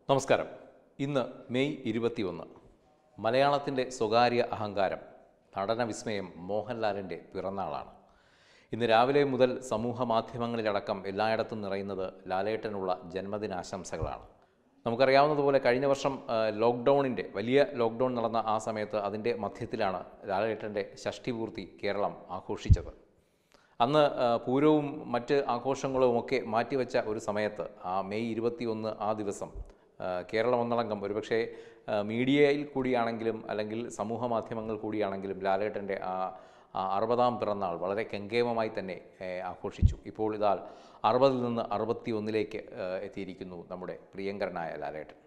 നമസ്കാരം ഇന്ന് മെയ് ഇരുപത്തിയൊന്ന് മലയാളത്തിൻ്റെ സ്വകാര്യ അഹങ്കാരം നടന വിസ്മയം മോഹൻലാലിൻ്റെ പിറന്നാളാണ് ഇന്ന് രാവിലെ മുതൽ സമൂഹ മാധ്യമങ്ങളിലടക്കം എല്ലായിടത്തും നിറയുന്നത് ലാലേട്ടനുള്ള ജന്മദിനാശംസകളാണ് നമുക്കറിയാവുന്നതുപോലെ കഴിഞ്ഞ വർഷം ആ, ലോക്ക്ഡൗണിൻ്റെ വലിയ ലോക്ക്ഡൗൺ നടന്ന ആ സമയത്ത് അതിൻ്റെ മധ്യത്തിലാണ് ലാലേട്ടൻ്റെ ഷഷ്ടിപൂർത്തി കേരളം ആഘോഷിച്ചത് അന്ന് ആ, പൂരവും മറ്റ് ആഘോഷങ്ങളും ഒക്കെ മാറ്റിവെച്ച ഒരു സമയത്ത് ആ മെയ് ഇരുപത്തിയൊന്ന് ആ ദിവസം ആ, കേരളം ഒന്നടങ്കം ഒരുപക്ഷെ ആ, മീഡിയയിൽ കൂടിയാണെങ്കിലും അല്ലെങ്കിൽ സമൂഹ മാധ്യമങ്ങൾ കൂടിയാണെങ്കിലും ലാലേട്ടൻ്റെ ആ ആ അറുപതാം പിറന്നാൾ വളരെ കെങ്കേമമായി തന്നെ ഏ, ആഘോഷിച്ചു ഇപ്പോൾ ഇതാ അറുപതിൽ നിന്ന് അറുപത്തി ഒന്നിലേക്ക് എത്തിയിരിക്കുന്നു നമ്മുടെ പ്രിയങ്കരനായ ലാലേട്ടൻ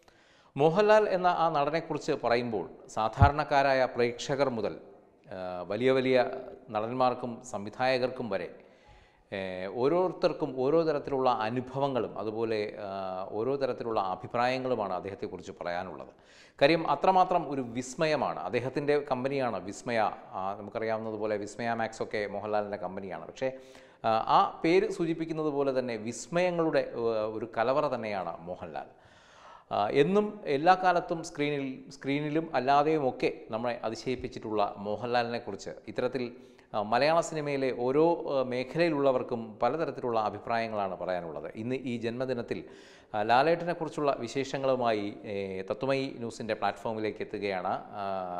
മോഹൻലാൽ എന്ന ആ നടനെക്കുറിച്ച് പറയുമ്പോൾ സാധാരണക്കാരായ പ്രേക്ഷകർ മുതൽ ആ, വലിയ വലിയ നടന്മാർക്കും സംവിധായകർക്കും വരെ ഏ, ഓരോരുത്തർക്കും ഓരോ തരത്തിലുള്ള അനുഭവങ്ങളും അതുപോലെ ആ, ഓരോ തരത്തിലുള്ള അഭിപ്രായങ്ങളുമാണ് അദ്ദേഹത്തെക്കുറിച്ച് പറയാനുള്ളത് കാര്യം അത്രമാത്രം ഒരു വിസ്മയമാണ് അദ്ദേഹത്തിൻ്റെ കമ്പനിയാണ് വിസ്മയ ആ, നമുക്കറിയാവുന്നതുപോലെ വിസ്മയ മാക്സ് ഒക്കെ മോഹൻലാലിൻ്റെ കമ്പനിയാണ് പക്ഷേ ആ, ആ പേര് സൂചിപ്പിക്കുന്നത് പോലെ തന്നെ വിസ്മയങ്ങളുടെ ഏ, ഒരു കലവറ തന്നെയാണ് മോഹൻലാൽ ആ, എന്നും എല്ലാ കാലത്തും സ്ക്രീനിൽ സ്ക്രീനിലും അല്ലാതെയുമൊക്കെ നമ്മളെ അതിശയിപ്പിച്ചിട്ടുള്ള മോഹൻലാലിനെ കുറിച്ച് ഇത്തരത്തിൽ ആ, മലയാള സിനിമയിലെ ഓരോ ആ, മേഖലയിലുള്ളവർക്കും പലതരത്തിലുള്ള അഭിപ്രായങ്ങളാണ് പറയാനുള്ളത് ഇന്ന് ഈ ജന്മദിനത്തിൽ ആ, ലാലേട്ടനെക്കുറിച്ചുള്ള വിശേഷങ്ങളുമായി ഏ, തത്വമയി ന്യൂസിൻ്റെ പ്ലാറ്റ്ഫോമിലേക്ക് എത്തുകയാണ് ആ,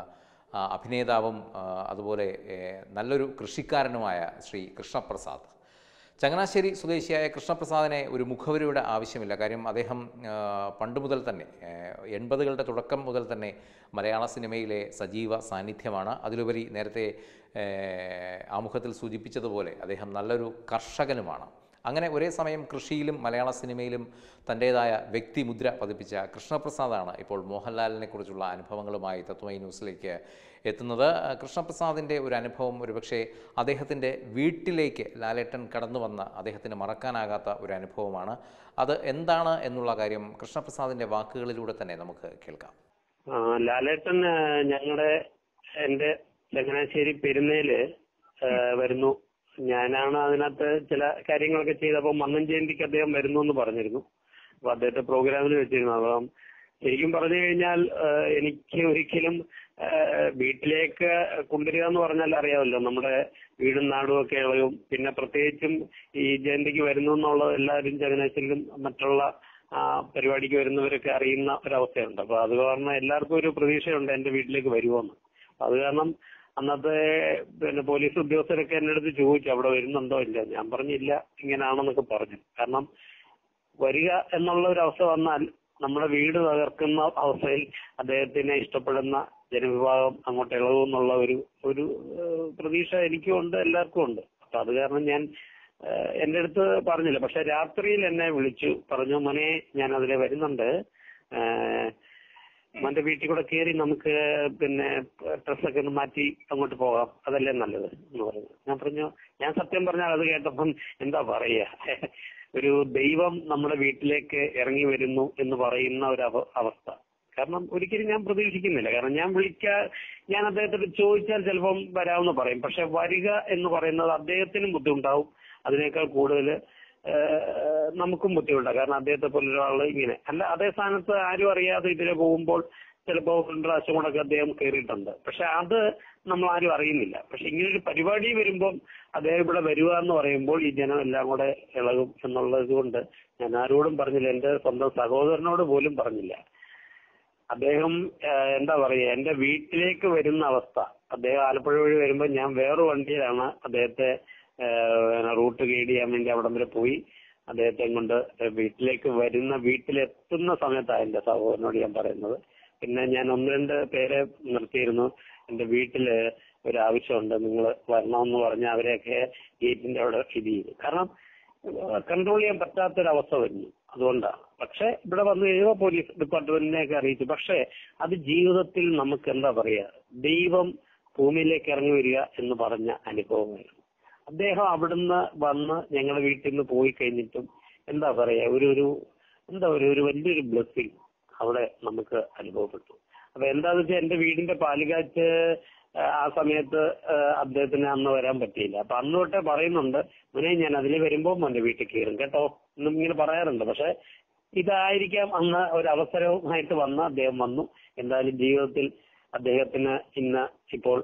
ആ, അഭിനേതാവും ആ, അതുപോലെ ഏ, നല്ലൊരു കൃഷിക്കാരനുമായ ശ്രീ കൃഷ്ണപ്രസാദ് ചങ്ങനാശ്ശേരി സ്വദേശിയായ കൃഷ്ണപ്രസാദിനെ ഒരു മുഖവരിയുടെ ആവശ്യമില്ല കാര്യം അദ്ദേഹം ആ, പണ്ട് മുതൽ തന്നെ ആ, എൺപതുകളുടെ തുടക്കം മുതൽ തന്നെ മലയാള സിനിമയിലെ സജീവ സാന്നിധ്യമാണ് അതിലുപരി നേരത്തെ ആ, ആമുഖത്തിൽ സൂചിപ്പിച്ചതുപോലെ അദ്ദേഹം നല്ലൊരു കർഷകനുമാണ് അങ്ങനെ ഒരേ സമയം കൃഷിയിലും മലയാള സിനിമയിലും തൻ്റേതായ വ്യക്തിമുദ്ര പതിപ്പിച്ച കൃഷ്ണപ്രസാദാണ് ഇപ്പോൾ മോഹൻലാലിനെ കുറിച്ചുള്ള അനുഭവങ്ങളുമായി തത്വമൈ ന്യൂസിലേക്ക് എത്തുന്നത് കൃഷ്ണപ്രസാദിൻ്റെ ഒരു അനുഭവം ഒരുപക്ഷെ അദ്ദേഹത്തിൻ്റെ വീട്ടിലേക്ക് ലാലേട്ടൻ കടന്നു വന്ന അദ്ദേഹത്തിന് മറക്കാനാകാത്ത ഒരു അനുഭവമാണ് അത് എന്താണ് എന്നുള്ള കാര്യം കൃഷ്ണപ്രസാദിൻ്റെ വാക്കുകളിലൂടെ തന്നെ നമുക്ക് കേൾക്കാം ആ, ലാലേട്ടൻ ഞങ്ങളുടെ എന്റെ ചങ്ങനാശ്ശേരി പെരുന്നേല് ആ, വരുന്നു ഞാനാണ് അതിനകത്ത് ചില കാര്യങ്ങളൊക്കെ ചെയ്തപ്പോൾ മന്നൻ ജയന്തിക്ക് അദ്ദേഹം വരുന്നു എന്ന് പറഞ്ഞിരുന്നു അപ്പൊ അദ്ദേഹത്തെ പ്രോഗ്രാമിൽ വെച്ചിരുന്നു അപ്പം ശരിക്കും പറഞ്ഞു കഴിഞ്ഞാൽ ആ, എനിക്ക് ഒരിക്കലും ആ, വീട്ടിലേക്ക് കൊണ്ടുവരിക എന്ന് പറഞ്ഞാൽ അറിയാമല്ലോ നമ്മുടെ വീടും നാടും ഒക്കെ ഇളകും പിന്നെ പ്രത്യേകിച്ചും ഈ ജയന്തിക്ക് വരുന്നു എന്നുള്ളത് എല്ലാവരും ചങ്ങനാശ്ശേരിയിലും മറ്റുള്ള ആ പരിപാടിക്ക് വരുന്നവരൊക്കെ അറിയുന്ന ഒരവസ്ഥയുണ്ട് അപ്പൊ അത് കാരണം എല്ലാവർക്കും ഒരു പ്രതീക്ഷയുണ്ട് എന്റെ വീട്ടിലേക്ക് വരുമോന്ന് അപ്പൊ അത് കാരണം അന്നത്തെ പിന്നെ പോലീസ് ഉദ്യോഗസ്ഥരൊക്കെ എന്റെ അടുത്ത് ചോദിച്ചു അവിടെ വരുന്നുണ്ടോ ഇല്ല ഞാൻ പറഞ്ഞില്ല ഇങ്ങനെയാണെന്നൊക്കെ പറഞ്ഞു കാരണം വരിക എന്നുള്ള ഒരു അവസ്ഥ വന്നാൽ നമ്മുടെ വീട് തകർക്കുന്ന അവസ്ഥയിൽ അദ്ദേഹത്തിനെ ഇഷ്ടപ്പെടുന്ന ജനവിഭാഗം അങ്ങോട്ട് ഇളകും എന്നുള്ള ഒരു ഒരു ഏഹ്, പ്രതീക്ഷ എനിക്കും ഉണ്ട് എല്ലാവർക്കും ഉണ്ട് അപ്പൊ അത് കാരണം ഞാൻ ഏഹ്, എന്റെ അടുത്ത് പറഞ്ഞില്ല പക്ഷെ രാത്രിയിൽ എന്നെ വിളിച്ചു പറഞ്ഞു മോനെ ഞാൻ അതിലെ വരുന്നുണ്ട് ഏഹ്, മോന്റെ വീട്ടിൽ കൂടെ കയറി നമുക്ക് പിന്നെ ഡ്രസ്സൊക്കെ ഒന്ന് മാറ്റി അങ്ങോട്ട് പോകാം അതല്ലേ നല്ലത് എന്ന് പറഞ്ഞു ഞാൻ പറഞ്ഞു ഞാൻ സത്യം പറഞ്ഞാൽ അത് കേട്ടപ്പം എന്താ പറയുക ഒരു ദൈവം നമ്മുടെ വീട്ടിലേക്ക് ഇറങ്ങി വരുന്നു എന്ന് പറയുന്ന ഒരു അവ- അവസ്ഥ കാരണം ഒരിക്കലും ഞാൻ പ്രതീക്ഷിക്കുന്നില്ല കാരണം ഞാൻ വിളിക്കാ ഞാൻ അദ്ദേഹത്തോട് ചോദിച്ചാൽ ചിലപ്പം വരാമെന്ന് പറയും പക്ഷെ വരിക എന്ന് പറയുന്നത് അദ്ദേഹത്തിനും ബുദ്ധിമുട്ടാവും അതിനേക്കാൾ കൂടുതൽ നമുക്കും ബുദ്ധിമുട്ടാണ് കാരണം അദ്ദേഹത്തെ പോലെ ഒരാൾ ഇങ്ങനെ അല്ല അതേ സ്ഥാനത്ത് ആരും അറിയാതെ ഇതിലെ പോകുമ്പോൾ ചിലപ്പോൾ രണ്ട് പ്രാവശ്യം കൂടെ അദ്ദേഹം കയറിയിട്ടുണ്ട് പക്ഷെ അത് നമ്മൾ ആരും അറിയുന്നില്ല പക്ഷെ ഇങ്ങനെ ഒരു പരിപാടി വരുമ്പോൾ അദ്ദേഹം ഇവിടെ വരിക എന്ന് പറയുമ്പോൾ ഈ ജനം എല്ലാം കൂടെ ഇളകും എന്നുള്ളത് കൊണ്ട് ഞാൻ ആരോടും പറഞ്ഞില്ല എന്റെ സ്വന്തം സഹോദരനോട് പോലും പറഞ്ഞില്ല അദ്ദേഹം ഏഹ്, എന്താ പറയുക എന്റെ വീട്ടിലേക്ക് വരുന്ന അവസ്ഥ അദ്ദേഹം ആലപ്പുഴ വഴി വരുമ്പോൾ ഞാൻ വേറെ വണ്ടിയിലാണ് അദ്ദേഹത്തെ ഏഹ്, റൂട്ട് ഗൈഡ് ചെയ്യാൻ വേണ്ടി അവിടം വരെ പോയി അദ്ദേഹത്തെ കൊണ്ട് വീട്ടിലേക്ക് വരുന്ന വീട്ടിലെത്തുന്ന സമയത്താണ് എന്റെ സഹോദരനോട് ഞാൻ പറയുന്നത് പിന്നെ ഞാൻ ഒന്ന് രണ്ട് പേരെ നിർത്തിയിരുന്നു എന്റെ വീട്ടില് ഒരു ആവശ്യമുണ്ട് നിങ്ങൾ വരണമെന്ന് പറഞ്ഞ് അവരെയൊക്കെ ഗേറ്റിന്റെ അവിടെ ഇത് ചെയ്തു കാരണം കൺട്രോൾ ചെയ്യാൻ പറ്റാത്തൊരവസ്ഥ വരുന്നു അതുകൊണ്ടാണ് പക്ഷെ ഇവിടെ വന്നു കഴിയുമ്പോൾ പോലീസ് ഡിപ്പാർട്ട്മെന്റിനെയൊക്കെ അറിയിച്ചു പക്ഷെ അത് ജീവിതത്തിൽ നമുക്ക് എന്താ പറയാ ദൈവം ഭൂമിയിലേക്ക് ഇറങ്ങി വരിക എന്ന് പറഞ്ഞ അനുഭവമായിരുന്നു അദ്ദേഹം അവിടുന്ന് വന്ന് ഞങ്ങളുടെ വീട്ടിൽ നിന്ന് പോയി കഴിഞ്ഞിട്ടും എന്താ പറയാ ഒരു ഒരു എന്താ ഒരു ഒരു വലിയൊരു ബ്ലെസ്സിങ് അവിടെ നമുക്ക് അനുഭവപ്പെട്ടു അപ്പൊ എന്താന്ന് വെച്ചാൽ എന്റെ വീടിന്റെ പാലുകാച്ച് ആ, ആ സമയത്ത് ആ, അദ്ദേഹത്തിന് അന്ന് വരാൻ പറ്റിയില്ല അപ്പൊ അന്ന് തൊട്ടേ പറയുന്നുണ്ട് മോനെ ഞാൻ അതിൽ വരുമ്പോ മോന്റെ വീട്ടിൽ കയറും കേട്ടോ എന്നും ഇങ്ങനെ പറയാറുണ്ട് പക്ഷെ ഇതായിരിക്കാം അന്ന് ഒരു അവസരവുമായിട്ട് വന്ന അദ്ദേഹം വന്നു എന്തായാലും ജീവിതത്തിൽ അദ്ദേഹത്തിന് ഇന്ന് ഇപ്പോൾ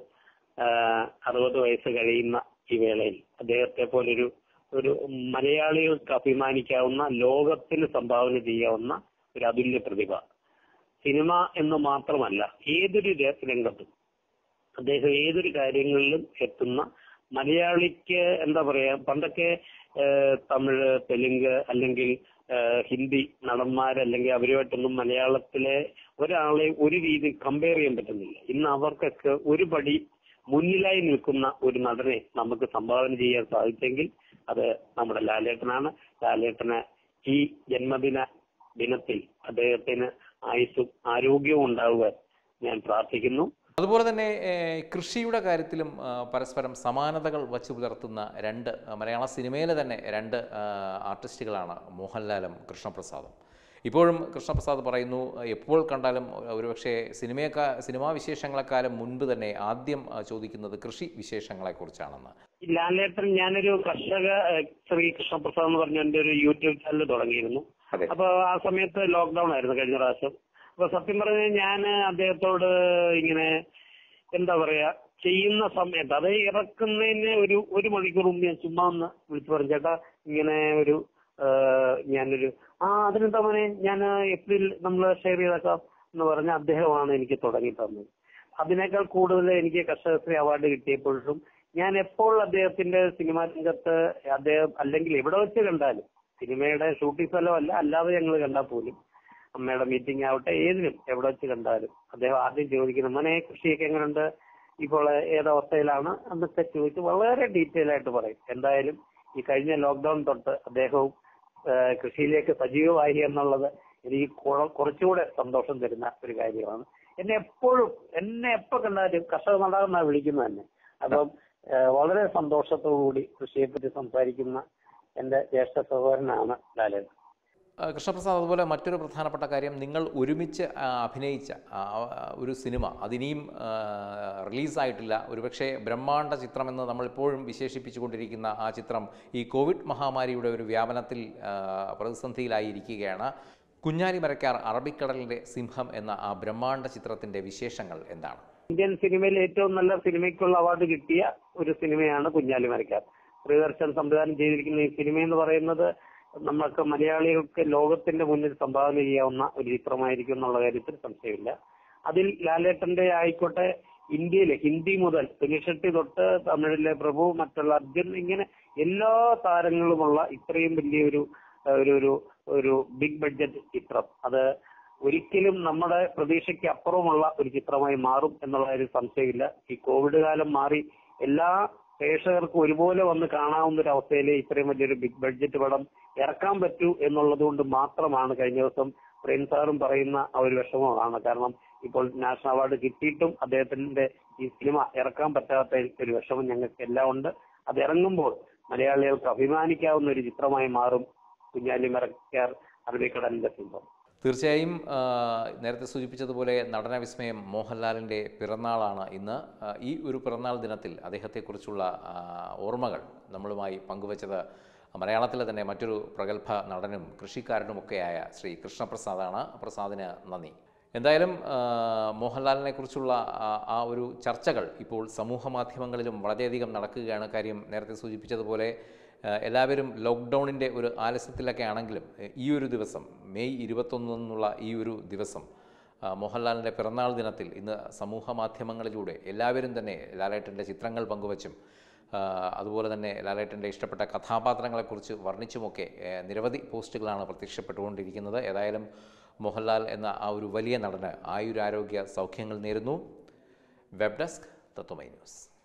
അറുപത് വയസ്സ് കഴിയുന്ന ഈ വേളയിൽ അദ്ദേഹത്തെ പോലൊരു ഒരു മലയാളികൾക്ക് അഭിമാനിക്കാവുന്ന ലോകത്തിന് സംഭാവന ചെയ്യാവുന്ന ഒരു അതുല്യ പ്രതിഭ സിനിമ എന്ന് മാത്രമല്ല ഏതൊരു ര- രംഗത്തും അദ്ദേഹം ഏതൊരു കാര്യങ്ങളിലും എത്തുന്ന മലയാളിക്ക് എന്താ പറയാ പണ്ടൊക്കെ ഏഹ്, തമിഴ് തെലുങ്ക് അല്ലെങ്കിൽ ഏഹ്, ഹിന്ദി നടന്മാർ അല്ലെങ്കിൽ അവരുമായിട്ടൊന്നും മലയാളത്തിലെ ഒരാളെ ഒരു രീതി കമ്പയർ ചെയ്യാൻ പറ്റുന്നില്ല ഇന്ന് അവർക്കൊക്കെ ഒരു പടി മുന്നിലായി നിൽക്കുന്ന ഒരു നടനെ നമുക്ക് സംഭാവന ചെയ്യാൻ സാധിച്ചെങ്കിൽ അത് നമ്മുടെ ലാലേട്ടനാണ് ലാലേട്ടന് ഈ ജന്മദിന ദിനത്തിൽ അദ്ദേഹത്തിന് ആയുസ്സും ആരോഗ്യവും ഉണ്ടാവുക ഞാൻ പ്രാർത്ഥിക്കുന്നു അതുപോലെ തന്നെ ഏഹ്, കൃഷിയുടെ കാര്യത്തിലും ആ, പരസ്പരം സമാനതകൾ വച്ചു പുലർത്തുന്ന രണ്ട് ആ, മലയാള സിനിമയിലെ തന്നെ രണ്ട് ആ, ആർട്ടിസ്റ്റുകളാണ് മോഹൻലാലും കൃഷ്ണപ്രസാദും ഇപ്പോഴും കൃഷ്ണപ്രസാദ് പറയുന്നു എപ്പോൾ കണ്ടാലും ഒരുപക്ഷെ സിനിമയെക്കാ സിനിമാ വിശേഷങ്ങളെക്കാളും മുൻപ് തന്നെ ആദ്യം ആ, ചോദിക്കുന്നത് കൃഷി വിശേഷങ്ങളെക്കുറിച്ചാണെന്ന് ഈ ലാലേട്ടൻ ഞാനൊരു കർഷക ഏഹ്, ശ്രീ കൃഷ്ണപ്രസാദ് എന്ന് പറഞ്ഞ എന്റെ ഒരു യൂട്യൂബ് ചാനൽ തുടങ്ങിയിരുന്നു അതെ അപ്പൊ ആ സമയത്ത് ലോക്ക്ഡൌൺ ആയിരുന്നു കഴിഞ്ഞ പ്രാവശ്യം അപ്പൊ സത്യം പറഞ്ഞാൽ ഞാൻ അദ്ദേഹത്തോട് ഇങ്ങനെ എന്താ പറയാ ചെയ്യുന്ന സമയത്ത് അത് ഇറക്കുന്നതിന് ഒരു ഒരു മണിക്കൂർ മുമ്പ് ഞാൻ ചുമ്മാ ഒന്ന് വിളിച്ചു പറഞ്ഞു ചേട്ടാ ഇങ്ങനെ ഒരു ആ, ഞാനൊരു ആ അതിനെന്താ മോനെ ഞാൻ എപ്രിൽ നമ്മൾ ഷെയർ ചെയ്തേക്കാം എന്ന് പറഞ്ഞ അദ്ദേഹമാണ് എനിക്ക് തുടങ്ങി തന്നത് അതിനേക്കാൾ കൂടുതൽ എനിക്ക് കർഷകശ്രീ അവാർഡ് കിട്ടിയപ്പോഴും ഞാൻ എപ്പോൾ അദ്ദേഹത്തിന്റെ സിനിമാ രംഗത്ത് അദ്ദേഹം അല്ലെങ്കിൽ എവിടെ വെച്ച് കണ്ടാലും സിനിമയുടെ ഷൂട്ടിംഗ് സ്ഥലമല്ല അല്ലാതെ ഞങ്ങൾ കണ്ടാൽ പോലും അമ്മയുടെ മീറ്റിംഗ് ആവട്ടെ ഏതിനും എവിടെ വെച്ച് കണ്ടാലും അദ്ദേഹം ആദ്യം ചോദിക്കുന്നു മോനെ കൃഷിയൊക്കെ എങ്ങനെയുണ്ട് ഇപ്പോൾ ഏതവസ്ഥയിലാണ് എന്നൊക്കെ ചോദിച്ച് വളരെ ഡീറ്റെയിൽ ആയിട്ട് പറയും എന്തായാലും ഈ കഴിഞ്ഞ ലോക്ക്ഡൌൺ തൊട്ട് അദ്ദേഹവും ആ, കൃഷിയിലേക്ക് സജീവമായി എന്നുള്ളത് എനിക്ക് കുറ- കുറച്ചുകൂടെ സന്തോഷം തരുന്ന ഒരു കാര്യമാണ് എന്നെ എപ്പോഴും എന്നെ എപ്പോ കണ്ടാലും കർഷക നടാകെന്നാണ് വിളിക്കുന്നത് തന്നെ അപ്പം ആ, വളരെ സന്തോഷത്തോടുകൂടി കൃഷിയെപ്പറ്റി സംസാരിക്കുന്ന എന്റെ ജ്യേഷ്ഠ സഹോദരനാണ് ലാലേട്ടൻ ആ, കൃഷ്ണപ്രസാദ് അതുപോലെ മറ്റൊരു പ്രധാനപ്പെട്ട കാര്യം നിങ്ങൾ ഒരുമിച്ച് ആ, അഭിനയിച്ച ആ, ആ, ഒരു സിനിമ അതിനിയും ആ, റിലീസായിട്ടില്ല ഒരുപക്ഷെ ബ്രഹ്മാണ്ഡ ചിത്രമെന്ന് നമ്മളിപ്പോഴും വിശേഷിപ്പിച്ചുകൊണ്ടിരിക്കുന്ന ആ ചിത്രം ഈ കോവിഡ് മഹാമാരിയുടെ ഒരു വ്യാപനത്തിൽ ആ, പ്രതിസന്ധിയിലായിരിക്കുകയാണ് കുഞ്ഞാലി മരക്കാർ അറബിക്കടലിൻ്റെ സിംഹം എന്ന ആ ബ്രഹ്മാണ്ഡ ചിത്രത്തിൻ്റെ വിശേഷങ്ങൾ എന്താണ് ഇന്ത്യൻ സിനിമയിൽ ഏറ്റവും നല്ല സിനിമയ്ക്കുള്ള അവാർഡ് കിട്ടിയ ഒരു സിനിമയാണ് കുഞ്ഞാലി മരക്കാർ പ്രിയദർശൻ സംവിധാനം ചെയ്തിരിക്കുന്ന ഈ സിനിമ എന്ന് പറയുന്നത് നമ്മൾക്ക് മലയാളികൾക്ക് ലോകത്തിന്റെ മുന്നിൽ സംഭാവന ചെയ്യാവുന്ന ഒരു ചിത്രമായിരിക്കും എന്നുള്ള കാര്യത്തിൽ സംശയമില്ല അതിൽ ലാലേട്ടന്റെ ആയിക്കോട്ടെ ഇന്ത്യയിലെ ഹിന്ദി മുതൽ സുനിൽ ഷെട്ടി തൊട്ട് തമിഴിലെ പ്രഭു മറ്റുള്ള അർജുൻ ഇങ്ങനെ എല്ലാ താരങ്ങളുമുള്ള ഇത്രയും വലിയൊരു ഏഹ്, ഒരു ഒരു ഒരു ബിഗ് ബഡ്ജറ്റ് ചിത്രം അത് ഒരിക്കലും നമ്മുടെ പ്രതീക്ഷയ്ക്ക് അപ്പുറമുള്ള ഒരു ചിത്രമായി മാറും എന്നുള്ള ഒരു സംശയമില്ല ഈ കോവിഡ് കാലം മാറി എല്ലാ പ്രേക്ഷകർക്കും ഒരുപോലെ വന്ന് കാണാവുന്ന ഒരു അവസ്ഥയിൽ ഇത്രയും വലിയൊരു ബിഗ് ബഡ്ജറ്റ് പടം ഇറക്കാൻ പറ്റൂ എന്നുള്ളത് കൊണ്ട് മാത്രമാണ് കഴിഞ്ഞ ദിവസം പ്രേം സാറും പറയുന്ന ആ ഒരു വിഷമമാണ് കാരണം ഇപ്പോൾ നാഷണൽ അവാർഡ് കിട്ടിയിട്ടും അദ്ദേഹത്തിന്റെ ഈ സിനിമ ഇറക്കാൻ പറ്റാത്ത ഒരു വിഷമം ഞങ്ങൾക്ക് എല്ലാം ഉണ്ട് അത് ഇറങ്ങുമ്പോൾ മലയാളികൾക്ക് അഭിമാനിക്കാവുന്ന ഒരു ചിത്രമായി മാറും കുഞ്ഞാലി മരക്കാർ അറബിക്കടലിന്റെ സിംഹം തീർച്ചയായും ആ, നേരത്തെ സൂചിപ്പിച്ചതുപോലെ നടന വിസ്മയം മോഹൻലാലിൻ്റെ പിറന്നാളാണ് ഇന്ന് ആ, ഈ ഒരു പിറന്നാൾ ദിനത്തിൽ അദ്ദേഹത്തെക്കുറിച്ചുള്ള ആ, ഓർമ്മകൾ നമ്മളുമായി പങ്കുവച്ചത് മലയാളത്തിലെ തന്നെ മറ്റൊരു പ്രഗത്ഭ നടനും കൃഷിക്കാരനുമൊക്കെയായ ശ്രീ കൃഷ്ണപ്രസാദാണ് പ്രസാദിന് നന്ദി എന്തായാലും ആ, മോഹൻലാലിനെ കുറിച്ചുള്ള ആ- ആ ഒരു ചർച്ചകൾ ഇപ്പോൾ സമൂഹ മാധ്യമങ്ങളിലും വളരെയധികം നടക്കുകയാണ് കാര്യം നേരത്തെ സൂചിപ്പിച്ചതുപോലെ ആ, എല്ലാവരും ലോക്ക്ഡൗണിൻ്റെ ഒരു ആലസ്യത്തിലൊക്കെ ആണെങ്കിലും എ, ഈ ഒരു ദിവസം മെയ് ഇരുപത്തൊന്നെന്നുള്ള ഈ ഒരു ദിവസം ആ, മോഹൻലാലിൻ്റെ പിറന്നാൾ ദിനത്തിൽ ഇന്ന് സമൂഹ മാധ്യമങ്ങളിലൂടെ എല്ലാവരും തന്നെ ലാലേട്ടൻ്റെ ചിത്രങ്ങൾ പങ്കുവച്ചും ആ, അതുപോലെ തന്നെ ലാലേട്ടൻ്റെ ഇഷ്ടപ്പെട്ട കഥാപാത്രങ്ങളെക്കുറിച്ച് വർണ്ണിച്ചുമൊക്കെ ഏ, നിരവധി പോസ്റ്റുകളാണ് പ്രത്യക്ഷപ്പെട്ടുകൊണ്ടിരിക്കുന്നത് ഏതായാലും മോഹൻലാൽ എന്ന ആ ഒരു വലിയ നടന് ആയുരാരോഗ്യ സൗഖ്യങ്ങൾ നേരുന്നു വെബ് ഡെസ്ക് തത്വമൈ ന്യൂസ്